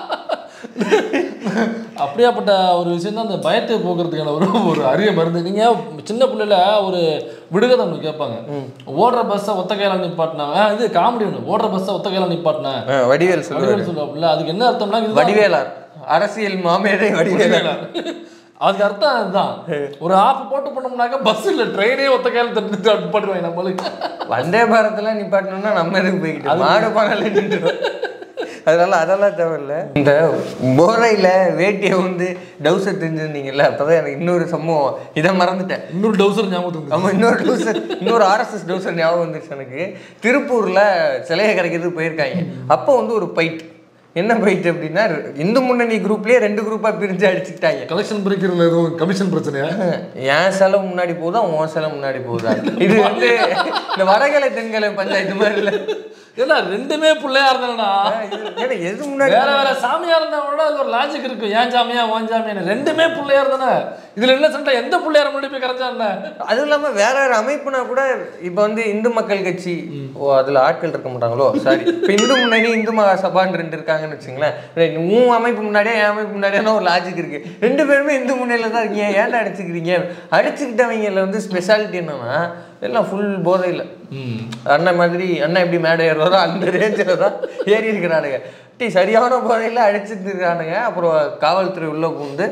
அப்படியாப்பட்ட ஒரு விஷயம் தான் அந்த பயத்தை போக்குறதுக்கான ஒரு ஒரு அரிய மருந்து நீங்க சின்ன பிள்ளைல ஒரு விடுகதை ஒன்று கேட்பாங்க ஓடுற பஸ்ஸை ஒத்த கையில நிப்பாட்டினா ஆ, இது காமெடி ஒன்று ஓடுற பஸ்ஸை ஒத்த கையில நிப்பாட்டினா வடிவேல் சொல்லுவார் வடிவேல் சொல்லுவாப்புல அதுக்கு என்ன அர்த்தம்னா இதுதான் வடிவேலார் அரசியல் மாமேதை வடிவேலார் அதுக்கு அர்த்தம் அதுதான் ஒரு ஆப் போட்டு பண்ணோம்னாக்கா பஸ் இல்ல ட்ரெயினே ஒத்த கையில தட்டு நிப்பாட்டுவாங்க நம்மளுக்கு வந்தே பாரத்லாம் நிப்பாட்டணும்னா நம்ம எதுக்கு போய்கிட்டு மாடு பானையில நின்று அதனால அதெல்லாம் தேவையில்ல இந்த போரையில வேட்டியை வந்து டவுசர் தெரிஞ்சிருந்தீங்கல்ல அப்பதான் எனக்கு இன்னொரு சம்பவம் இதை மறந்துட்டேன் இன்னொரு டவுசர் ஞாபகத்துக்கு வந்துச்சு. ஆமா இன்னொரு டவுசர் இன்னொரு ஆர்எஸ்எஸ் டவுசர் ஞாபகம் வந்துருச்சு எனக்கு திருப்பூர்ல சிலையை கரைக்கிறதுக்கு போயிருக்காங்க அப்போ வந்து ஒரு பைட் என்ன பைட் அப்படின்னா இந்து முன்னணி குரூப்லயே ரெண்டு குரூப்பா பிரிஞ்சு அடிச்சுக்கிட்டாங்க கலெக்ஷன் பிரிக்கிறதுல எதுவும் கமிஷன் பிரச்சனையா என் செலவு முன்னாடி போகுதா உன் செலவு முன்னாடி போகுதா இது வந்து இந்த வடகலை தென்கலை பஞ்சாயத்து மாதிரி இல்லை ஏன்னா ரெண்டுமே பிள்ளையா இருந்தாடா ஏன்னா எது முன்னாடி வேற வேற சாமியா இருந்தா கூட அதுல ஒரு லாஜிக் இருக்கு ஏன் சாமியா ஓன் சாமியா ரெண்டுமே பிள்ளையா இருந்தானே இதுல என்ன சண்டை எந்த பிள்ளையார முன்னாடி போய் கரைச்சா என்ன அதுவும் இல்லாம வேற வேற அமைப்புனா கூட இப்ப வந்து இந்து மக்கள் கட்சி ஓ அதுல ஆட்கள் இருக்க மாட்டாங்களோ சாரி இப்ப இந்து முன்னணி இந்து மகா சபான்னு ரெண்டு இருக்காங்கன்னு வச்சுங்களேன் right, உன் அமைப்பு முன்னாடியே என் அமைப்பு முன்னாடியே ஒரு லாஜிக் இருக்கு ரெண்டு பேருமே இந்து முன்னணியில தான் இருக்கீங்க ஏன்டா அடிச்சுக்கிறீங்க அடிச்சுக்கிட்டவங்கல வந்து ஸ்பெஷாலிட்டி என்னன்னா எல்லாம் ஃபுல் போதையில் ம் அண்ணன் மாதிரி அண்ணன் எப்படி மேடை ஏறுறதோ அந்த ரேஞ்சில் தான் ஏறி இருக்கிறானுங்க டீ சரியான போதையில் அடிச்சுட்டு இருக்கானுங்க அப்புறம் காவல்துறை உள்ளே பூந்து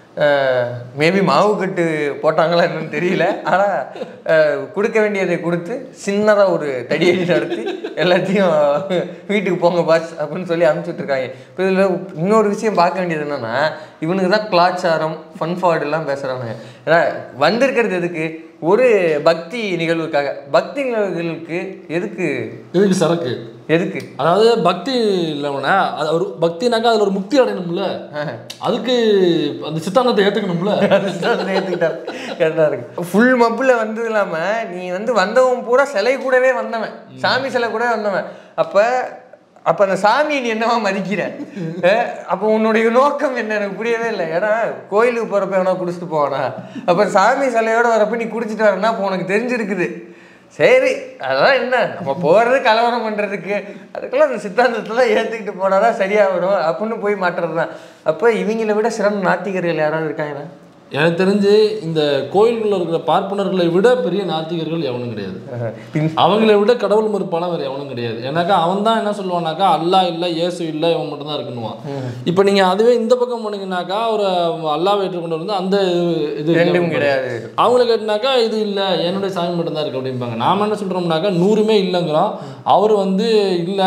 மேபி மாவு கட்டு போட்டாங்களா என்னன்னு தெரியல ஆனால் கொடுக்க வேண்டியதை கொடுத்து சின்னதாக ஒரு தடியடி நடத்தி எல்லாத்தையும் வீட்டுக்கு போங்க பாஸ் அப்படின்னு சொல்லி அனுப்பிச்சுட்டு இருக்காங்க இப்போ இதில் இன்னொரு விஷயம் பார்க்க வேண்டியது என்னன்னா இவனுக்கு தான் கலாச்சாரம் ஃபன் எல்லாம் பேசுகிறானுங்க ஏன்னா வந்திருக்கிறது எதுக்கு ஒரு பக்தி நிகழ்வுக்காக பக்தி நிகழ்வுகளுக்கு எதுக்கு எதுக்கு சரக்கு எதுக்கு அதாவது பக்தி இல்லைவனா அது ஒரு பக்தினாக்கா அதுல ஒரு முக்தி அடையணும்ல அதுக்கு அந்த சித்தாந்தத்தை ஏத்துக்கணும்ல ஏற்றுக்கிட்டார் கரெக்டாக இருக்கு ஃபுல் மப்பில் வந்தது இல்லாமல் நீ வந்து வந்தவன் பூரா சிலை கூடவே வந்தவன் சாமி சிலை கூட வந்தவன் அப்போ அப்போ அந்த சாமியை நீ என்னவா மதிக்கிற அஹ் அப்போ உன்னுடைய நோக்கம் என்ன எனக்கு புரியவே இல்லை ஏன்னா கோயிலுக்கு போகிறப்ப வேணா குடிச்சிட்டு போவானா அப்போ சாமி சிலையோட வரப்ப நீ குடிச்சிட்டு வரனா அப்போ உனக்கு தெரிஞ்சிருக்குது சரி அதெல்லாம் என்ன நம்ம போகிறது கலவரம் பண்ணுறதுக்கு அதுக்கெல்லாம் அந்த சித்தாந்தத்தெல்லாம் ஏற்றுக்கிட்டு போனாதான் சரியாகிடும் அப்படின்னு போய் மாட்டுறது தான் அப்போ இவங்களை விட சிறந்த நாத்திகர்கள் யாராவது இருக்காங்களா எனக்கு தெரிஞ்சு இந்த கோயில்களில் இருக்கிற பார்ப்பனர்களை விட பெரிய நாத்திகர்கள் எவனும் கிடையாது பின் அவங்கள விட கடவுள் மறுப்பான வேறு எவனும் கிடையாது ஏன்னாக்கா அவன் தான் என்ன சொல்லுவானாக்கா அல்லா இல்லை இயேசு இல்லை இவன் மட்டும் தான் இருக்கணுவான் இப்போ நீங்கள் அதுவே இந்த பக்கம் போனீங்கன்னாக்கா ஒரு அல்லாவை ஏற்றுக்கொண்டு வந்து அந்த இது ரெண்டும் கிடையாது அவங்கள கேட்டினாக்கா இது இல்லை என்னுடைய சாமி மட்டும்தான் இருக்கு அப்படிம்பாங்க நாம என்ன சொல்கிறோம்னாக்கா நூறுமே இல்லைங்கிறோம் அவர் வந்து இல்லை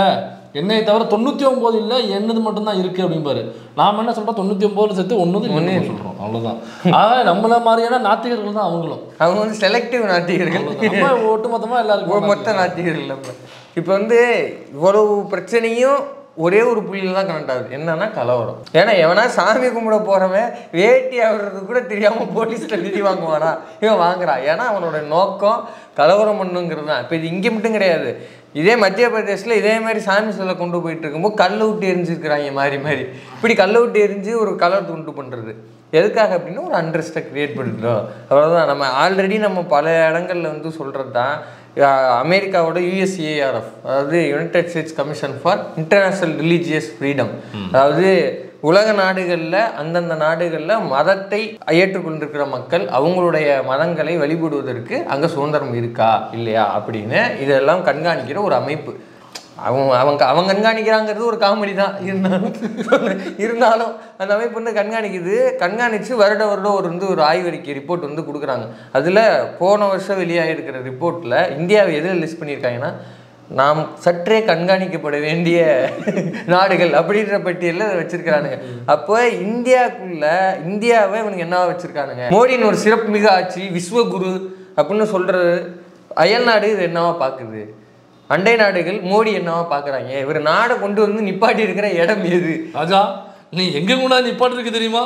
என்னை தவிர தொண்ணூற்றி ஒம்பது இல்லை என்னது மட்டும்தான் இருக்குது அப்படிம்பாரு நாம் என்ன சொல்கிறோம் தொண்ணூற்றி ஒம்பதுல சேர்த்து ஒன்று ஒன்று சொல்கிறோம் அவ்வளோதான் ஆக நம்மள மாதிரியான நாத்திகர்கள் தான் அவங்களும் அவங்க வந்து செலக்டிவ் நாத்திகர்கள் நம்ம ஒட்டுமொத்தமாக எல்லாருக்கும் ஒரு மொத்த நாத்திகர்கள் நம்ம இப்போ வந்து இவ்வளவு பிரச்சனையும் ஒரே ஒரு புள்ளியில தான் கனெக்ட் ஆகுது என்னன்னா கலவரம் ஏன்னா எவனா சாமி கும்பிட போறவன் வேட்டி ஆகுறது கூட தெரியாம போலீஸ்ல நிதி வாங்குவானா இவன் வாங்குறான் ஏன்னா அவனோட நோக்கம் கலவரம் பண்ணுங்கிறது தான் இப்போ இது இங்கே மட்டும் கிடையாது இதே மத்திய பிரதேசில் இதே மாதிரி சாமி சிலை கொண்டு போயிட்டு இருக்கும்போது கல்லை விட்டு எரிஞ்சிருக்கிறாங்க மாறி மாறி இப்படி கல்லை விட்டு எரிஞ்சு ஒரு கலவரத்தை உண்டு பண்ணுறது எதுக்காக அப்படின்னா ஒரு அண்டர்ஸ்டை கிரியேட் பண்ணிட்டோம் அவ்வளோதான் நம்ம ஆல்ரெடி நம்ம பல இடங்கள்ல வந்து சொல்கிறது தான் அஹ் அமெரிக்காவோட யுஎஸ்ஏஆர்எஃப் அதாவது United States Commission for International Religious Freedom அதாவது உலக நாடுகளில் அந்தந்த நாடுகளில் மதத்தை ஏற்றுக்கொண்டிருக்கிற மக்கள் அவங்களுடைய மதங்களை வழிபடுவதற்கு அங்கே சுதந்திரம் இருக்கா இல்லையா அப்படின்னு இதெல்லாம் கண்காணிக்கிற ஒரு அமைப்பு அவங்க அவங்க அவங்க கண்காணிக்கிறாங்கிறது ஒரு காமெடி தான் இருந்தாலும் இருந்தாலும் அந்த அமைப்பு வந்து கண்காணிக்குது கண்காணித்து வருட வருடம் ஒரு வந்து ஒரு ஆய்வறிக்கை ரிப்போர்ட் வந்து கொடுக்குறாங்க அதில் போன வருஷம் வெளியாகிருக்கிற ரிப்போர்ட்டில் இந்தியாவை எதில் லிஸ்ட் பண்ணியிருக்காங்கன்னா நாம் சற்றே கண்காணிக்கப்பட வேண்டிய நாடுகள் அப்படின்ற பட்டியலில் அதை வச்சிருக்கிறானுங்க அப்போ இந்தியாவுக்குள்ள இந்தியாவை இவனுக்கு என்னவா வச்சிருக்கானுங்க மோடியின் ஒரு சிறப்பு மிக ஆட்சி விஸ்வகுரு அப்படின்னு சொல்றது அயல் நாடு இது என்னவா பார்க்குது அண்டை நாடுகள் மோடி என்னவா பார்க்குறாங்க இவர் நாடை கொண்டு வந்து நிப்பாட்டி இருக்கிற இடம் எது ராஜா நீ எங்கே கொண்டாந்து நிப்பாட்டு இருக்கு தெரியுமா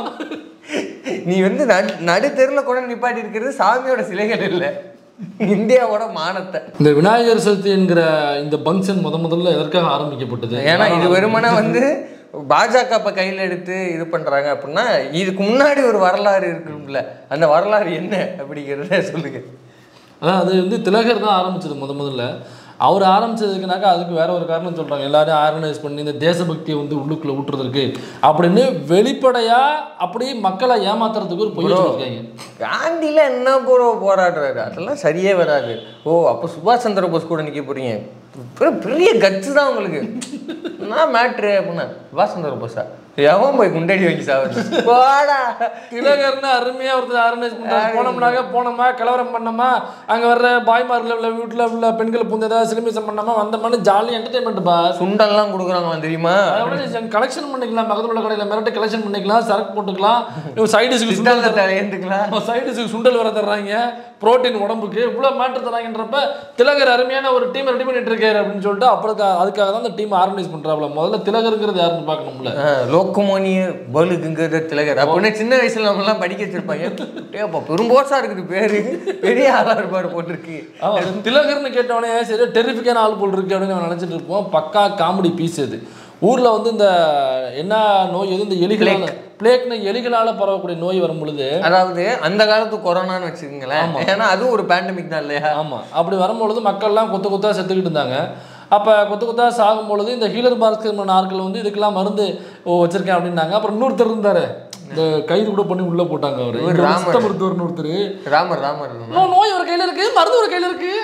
நீ வந்து நடு நடுத்தெருவில் கூட நிப்பாட்டி இருக்கிறது சாமியோட சிலைகள் இல்லை இந்தியாவோட மானத்தை இந்த விநாயகர் சதுர்த்தி என்கிற இந்த ஃபங்க்ஷன் முத முதல்ல எதற்காக ஆரம்பிக்கப்பட்டது ஏன்னா இது வெறுமனே வந்து பாஜக இப்ப கையில் எடுத்து இது பண்றாங்க அப்படின்னா இதுக்கு முன்னாடி ஒரு வரலாறு இருக்கும்ல அந்த வரலாறு என்ன அப்படிங்கிறத சொல்லுங்க அதான் அது வந்து திலகர் தான் ஆரம்பிச்சது முத முதல்ல அவர் ஆரம்பிச்சதுக்குனாக்கா அதுக்கு வேற ஒரு காரணம் சொல்றாங்க எல்லாரையும் ஆர்கனைஸ் பண்ணி இந்த தேசபக்தியை வந்து உள்ளுக்குள்ள ஊட்டுறதுக்கு அப்படின்னு வெளிப்படையா அப்படி மக்களை ஏமாத்துறதுக்கு ஒரு பொய் சொல்லியிருக்காங்க காந்தியில என்ன ப்ரோ போராடுறாரு அதெல்லாம் சரியே வராது ஓ அப்போ சுபாஷ் சந்திர போஸ் கூட நிக்க போறீங்க பெரிய- பெரிய கட்சி தான் உங்களுக்கு என்ன மேட்ரு அப்படின்னா சுபாஷ் சந்திர போஸா எவன் போய் குண்டடி வாங்கி சாவது போடா திலகர்னு அருமையா ஒருத்தர் ஆர்கனைஸ் பண்றாங்க போனோம்னாக்க போனோமா கலவரம் பண்ணோமா அங்க வர்ற பாய்மார்ல உள்ள வீட்டுல உள்ள பெண்களை புந்த ஏதாவது சிலிமிசம் பண்ணோமா வந்தோம்னா ஜாலி என்டர்டைன்மெண்ட் பா சுண்டெல்லாம் கொடுக்குறாங்க தெரியுமா கலெக்ஷன் பண்ணிக்கலாம் பக்கத்துல உள்ள கடையில மிரட்டு கலெக்ஷன் பண்ணிக்கலாம் சரக்கு போட்டுக்கலாம் சைடிஸ்க்கு சுண்டல் சித்தாந்தத்தை ஏந்துக்கலாம் சைடிஸ்க்கு சுண்டல் வர தர்றாங்க புரோட்டீன் உடம்புக்கு இவ்வளோ மேட்டர் தராங்கன்றப்ப திலகர் அருமையான ஒரு டீம் ரெடி பண்ணிட்டு இருக்காரு அப்படின்னு சொல்லிட்டு அப்புறம் அதுக்காக தான் அந்த டீம் ஆர்கனைஸ் பண்றாப்ல முதல்ல திலகருங்கிறது யாருன்னு பார்க்கணும்ல லோக்கமோனிய பலுக்குங்கிறத திலகர் அப்படின்னு சின்ன வயசுல நம்ம எல்லாம் படிக்க வச்சிருப்பாங்க டேய் அப்பா பெரும்போசா இருக்குது பேரு பெரிய ஆளா இருப்பாரு போட்டிருக்கு ஆமா, அது திலகர்னு கேட்டவனே சரி டெரிஃபிக்கான ஆள் போல் இருக்கு அப்படின்னு நம்ம நினைச்சிட்டு இருப்போம் பக்கா காமெடி பீஸ் இது ஊர்ல வந்து இந்த என்ன நோய் எது இந்த எலிகளால பிளேக்னு எலிகளால பரவக்கூடிய நோய் வரும் பொழுது அதாவது அந்த காலத்து கொரோனான்னு வச்சுக்கோங்களேன் ஏன்னா அதுவும் ஒரு பேண்டமிக் தான் இல்லையா ஆமா அப்படி வரும்பொழுது மக்கள்லாம் கொத்து கொத்தா செத்துக்கிட்டு இருந்தாங்க அப்போ கொத்து கொத்தா சாகும் பொழுது இந்த ஹீலர் பாஸ்கர் ஆட்கள் வந்து இதுக்கெல்லாம் மருந்து ஓ, வச்சிருக்கேன் அப்படின்னாங்க அப்புறம் இன்னொருத்தர் இருந்தாரு இந்த கைது கூட பண்ணி உள்ள போட்டாங்க அவரு இவர் இந்த ராமர். சித்த மருத்துவர்னு ஒருத்தர் ராமர் ராமர் தானே? "நோ, நோய் ஒரு கையில இருக்கு மருந்து ஒரு கையில இருக்கு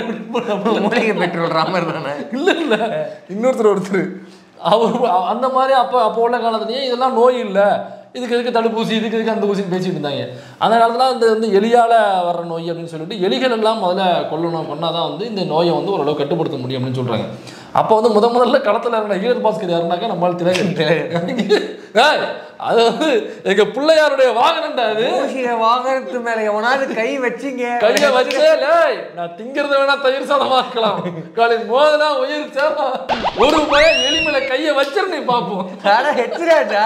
மூலிகை பெட்ரோல் ராமர் தானே இல்ல இல்ல இன்னொருத்தர் ஒருத்தர் அவர் அந்த மாதிரி அப்போ அப்போ உள்ள காலத்துலயே இதெல்லாம் நோய் இல்லை இதுக்கு எதுக்கு தடுப்பூசி இதுக்கு எதுக்கு அந்த ஊசின்னு பேசிட்டு இருந்தாங்க அந்த காலத்துல இந்த வந்து எலியால வர்ற நோய் அப்படின்னு சொல்லிட்டு எலிகள் எல்லாம் முதல்ல கொல்லணும் பண்ணாதான் வந்து இந்த நோயை வந்து ஓரளவு கட்டுப்படுத்த முடியும் அப்படின்னு சொல்றாங்க அப்போ வந்து முத முதல்ல களத்துல இருந்த ஹீரர் பாஸ்கர் யாருனாக்கா நம்மளால திலகர் ஏய், அது வந்து எங்க பிள்ளையாருடைய வாகனம்டா அது மூலிகை வாகனத்து மேல எவனாவது கை வச்சிங்க கையில வச்சே லேய், நான் திங்கிறது வேணா தயிர் சாதமா இருக்கலாம் காலையில் மோதலா உயிர் சேரா ஒரு பையன் எலிமேல கையை வச்சிரு நீ பார்ப்போம் ஆனா ஹெச்ராஜா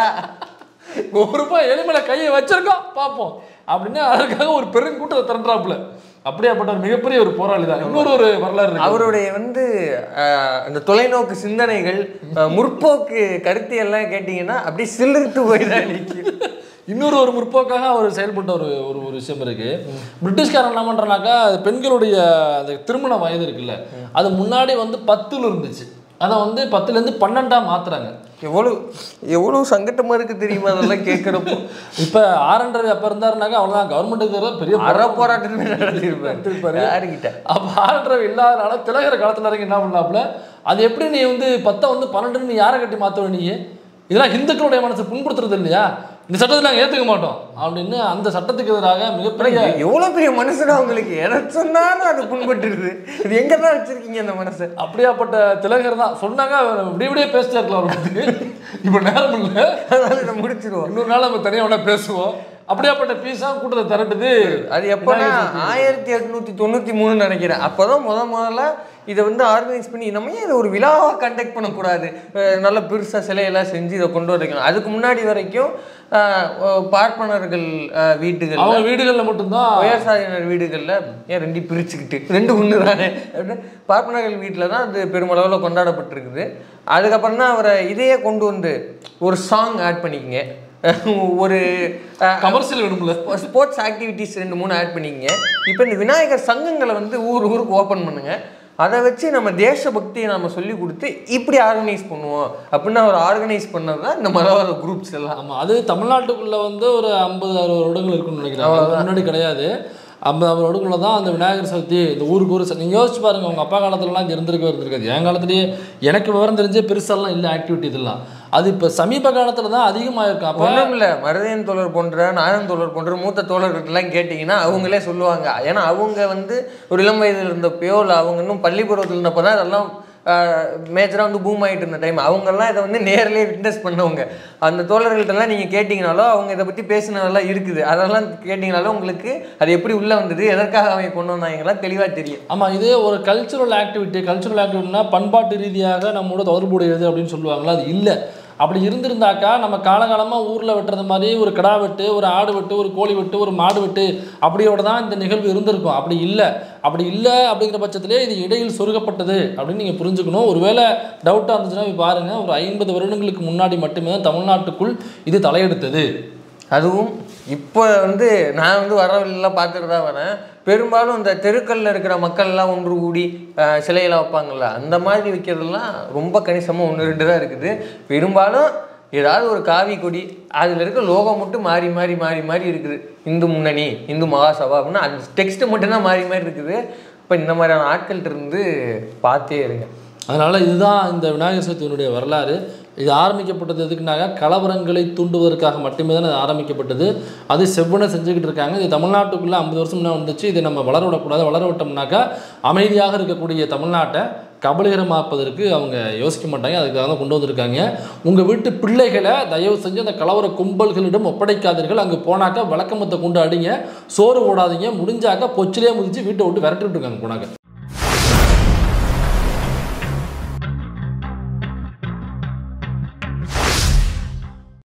ஒரு பையன் எலிமேல கையை வச்சிருக்கோம் பார்ப்போம் அப்படின்னு அதற்காக ஒரு பெருங்கூட்டத்தை திரண்டாப்புல அப்படியாப்பட்ட ஒரு மிகப்பெரிய ஒரு போராளி தான் இன்னொரு ஒரு வரலாறு இருக்கு அவருடைய வந்து அஹ், அந்த தொலைநோக்கு சிந்தனைகள் அஹ், முற்போக்கு கருத்தியெல்லாம் கேட்டீங்கன்னா அப்படியே சிலிர்த்து போய் தான் நிற்கும் இன்னொரு ஒரு முற்போக்காக அவர் செயல்பட்ட ஒரு ஒரு ஒரு விஷயம் இருக்கு பிரிட்டிஷ்காரன் என்ன பண்றானாக்கா அது பெண்களுடைய அந்த திருமண வயது இருக்குல்ல அது முன்னாடி வந்து பத்துல இருந்துச்சு அதை வந்து பத்துல இருந்து பன்னெண்டா மாத்துறாங்க எவ்வளவு எவ்வளவு சங்கட்டமா இருக்கு தெரியுமா அதெல்லாம் கேட்குறப்போ இப்ப ஆரண்டர் அப்ப இருந்தாருனாக்கா அவ்வளவுதான் கவர்மெண்ட்டுக்கு பெரிய அற போராட்டமே நடத்திருப்பாரு யாருக்கிட்ட அப்ப ஆரண்டர் இல்லாதனால திலகர காலத்துல இறங்கி என்ன பண்ணாப்புல அது எப்படி நீ வந்து பத்தை வந்து பன்னெண்டுன்னு நீ யாரை கட்டி மாத்துவ நீ இதெல்லாம் இந்துக்களுடைய மனசை புண்படுத்துறது இல்லையா இந்த சட்டத்தை நாங்கள் ஏற்றுக்க மாட்டோம் அப்படின்னு அந்த சட்டத்துக்கு எதிராக மிகப்பெரிய எவ்வளவு பெரிய மனுஷனா உங்களுக்கு எதை சொன்னாலும் அது புண்பட்டுருது இது எங்க தான் வச்சிருக்கீங்க அந்த மனசை அப்படியாப்பட்ட திலகர் தான் சொன்னாங்க அவர் இப்படி இப்படியே பேசிட்டே இருக்கலாம் அவர் பாட்டுக்கு. இப்போ நேரம் இல்லை அதனால இதை முடிச்சிருவோம் இன்னொரு நாள் நம்ம தனியாக வேணா பேசுவோம் அப்படியாப்பட்ட பீஸா கூட்டத்தை திரட்டுது அது எப்போனா ஆயிரத்தி எட்நூத்தி தொண்ணூத்தி மூணு நினைக்கிறேன் அப்பதான் முத முதல்ல இதை வந்து ஆர்கனைஸ் பண்ணி நம்ம ஏன் இதை ஒரு விழாவாக கண்டக்ட் பண்ணக்கூடாது அஹ் நல்ல பெருசாக சிலையெல்லாம் செஞ்சு இதை கொண்டு வரணும் அதுக்கு முன்னாடி வரைக்கும் அஹ், அஹ், பார்ப்பனர்கள் அஹ், வீட்டுகள் அவங்க வீடுகளில் மட்டும்தான் உயர் சாதியினர் வீடுகளில் ஏன் ரெண்டி பிரிச்சுக்கிட்டு ரெண்டு ஒன்று தானே அப்படின்னு பார்ப்பனர்கள் வீட்டில் தான் அது பெருமளவில் கொண்டாடப்பட்டிருக்குது அதுக்கப்புறம் தான் அவரை இதையே கொண்டு வந்து ஒரு சாங் ஆட் பண்ணிக்கங்க ஒரு அஹ், கமர்ஷியல் வேணும்ல ஸ்போர்ட்ஸ் ஆக்டிவிட்டீஸ் ரெண்டு மூணு ஆட் பண்ணிக்கங்க இப்போ இந்த விநாயகர் சங்கங்களை வந்து ஊர் ஊருக்கு ஓப்பன் பண்ணுங்க அதை வச்சு நம்ம தேசபக்தியை நம்ம சொல்லி கொடுத்து இப்படி ஆர்கனைஸ் பண்ணுவோம் அப்படின்னு அவர் ஆர்கனைஸ் பண்ணது தான் இந்த மதவாத குரூப்ஸ் எல்லாம் ஆமாம் அது தமிழ்நாட்டுக்குள்ள வந்து ஒரு ஐம்பது அறுபது வருடங்கள் இருக்குன்னு நினைக்கிறேன் அதுக்கு முன்னாடி கிடையாது ஐம்பது அறுபது வருடங்குள்ள தான் அந்த விநாயகர் சதுர்த்தி இந்த ஊருக்கு ஊர் ச- நீங்க யோசிச்சு பாருங்க உங்க அப்பா காலத்துலலாம் இங்கே இருந்திருக்க இருந்திருக்காது என் காலத்துலேயே எனக்கு விவரம் தெரிஞ்சே பெருசாலாம் இல்லை ஆக்டிவிட்டி இதெல்லாம் அது இப்போ சமீப காலத்தில் தான் அதிகமாக இருக்கும் அப்போ ஒன்றும் இல்லை மருதையன் தோழர் போன்ற நாராயண் தோழர் போன்ற மூத்த தோழர்கள்ட்டெல்லாம் கேட்டிங்கன்னா அவங்களே சொல்லுவாங்க ஏன்னா அவங்க வந்து ஒரு இளம் வயதில் இருந்தப்பயோ இல்லை அவங்க இன்னும் பள்ளி பருவத்தில் இருந்தப்போ தான் அதெல்லாம் மேஜராக வந்து பூம் ஆகிட்டு இருந்த டைம் அவங்கெல்லாம் இதை வந்து நேர்லயே விட்னஸ் பண்ணவங்க அந்த தோழர்கள்ட்டெல்லாம் நீங்கள் கேட்டிங்கனாலும் அவங்க இதை பற்றி பேசினதெல்லாம் இருக்குது அதெல்லாம் கேட்டிங்கனாலும் உங்களுக்கு அது எப்படி உள்ளே வந்தது எதற்காக அவங்க கொண்டு வந்தாங்கலாம் தெளிவாக தெரியும் ஆமாம் இது ஒரு கல்ச்சுரல் ஆக்டிவிட்டி கல்ச்சுரல் ஆக்டிவிட்டினா பண்பாட்டு ரீதியாக நம்மோட தொடர்புடையது அப்படின்னு சொல்லுவாங்களா அது இல்லை அப்படி இருந்திருந்தாக்கா நம்ம காலகாலமாக ஊரில் வெட்டுறது மாதிரி ஒரு கிடா வெட்டு ஒரு ஆடு வெட்டு ஒரு கோழி வெட்டு ஒரு மாடு வெட்டு அப்படியோட தான் இந்த நிகழ்வு இருந்திருக்கும் அப்படி இல்லை அப்படி இல்லை அப்படிங்கிற பட்சத்திலே இது இடையில் சொருகப்பட்டது அப்படின்னு நீங்கள் புரிஞ்சுக்கணும் ஒருவேளை டவுட்டாக இருந்துச்சுன்னா போய் பாருங்கள் ஒரு ஐம்பது வருடங்களுக்கு முன்னாடி மட்டுமே தான் தமிழ்நாட்டுக்குள் இது தலையெடுத்தது அதுவும் இப்போ வந்து நான் வந்து வரவெல்லாம் பார்த்துட்டு தான் வரேன் பெரும்பாலும் இந்த தெருக்கல்ல இருக்கிற மக்கள்லாம் ஒன்று கூடி அஹ், சிலையெல்லாம் வைப்பாங்கல்ல அந்த மாதிரி வைக்கிறதெல்லாம் ரொம்ப கணிசமாக ஒன்று ரெண்டு தான் இருக்குது பெரும்பாலும் ஏதாவது ஒரு காவி கொடி அதில் இருக்க லோகம் மட்டும் மாறி மாறி மாறி மாறி இருக்குது இந்து முன்னணி இந்து மகாசபா அப்படின்னு அந்த டெக்ஸ்ட்டு மட்டும்தான் மாறி மாறி இருக்குது இப்போ இந்த மாதிரியான ஆட்கள்கிட்ட இருந்து பார்த்தே இருங்க அதனால் இதுதான் இந்த விநாயகர் சதுர்த்தியினுடைய வரலாறு இது ஆரம்பிக்கப்பட்டது எதுக்குனாக்க கலவரங்களை தூண்டுவதற்காக மட்டுமே தான் இது ஆரம்பிக்கப்பட்டது அது செவ்வனை செஞ்சுக்கிட்டு இருக்காங்க இது தமிழ்நாட்டுக்குள்ளே ஐம்பது வருஷம் முன்னாடி வந்துச்சு இதை நம்ம வளர விடக்கூடாது வளர விட்டோம்னாக்கா அமைதியாக இருக்கக்கூடிய தமிழ்நாட்டை கபலீகரமாப்பதற்கு அவங்க யோசிக்க மாட்டாங்க அதுக்காக தான் கொண்டு வந்திருக்காங்க உங்கள் வீட்டு பிள்ளைகளை தயவு செஞ்சு அந்த கலவர கும்பல்களிடம் ஒப்படைக்காதீர்கள் அங்கே போனாக்கா விளக்கமத்தை கொண்டு அடிங்க சோறு போடாதீங்க முடிஞ்சாக்கா பொச்சிலே முதிச்சு வீட்டை விட்டு விரட்டி விட்டுருக்காங்க போனாக்க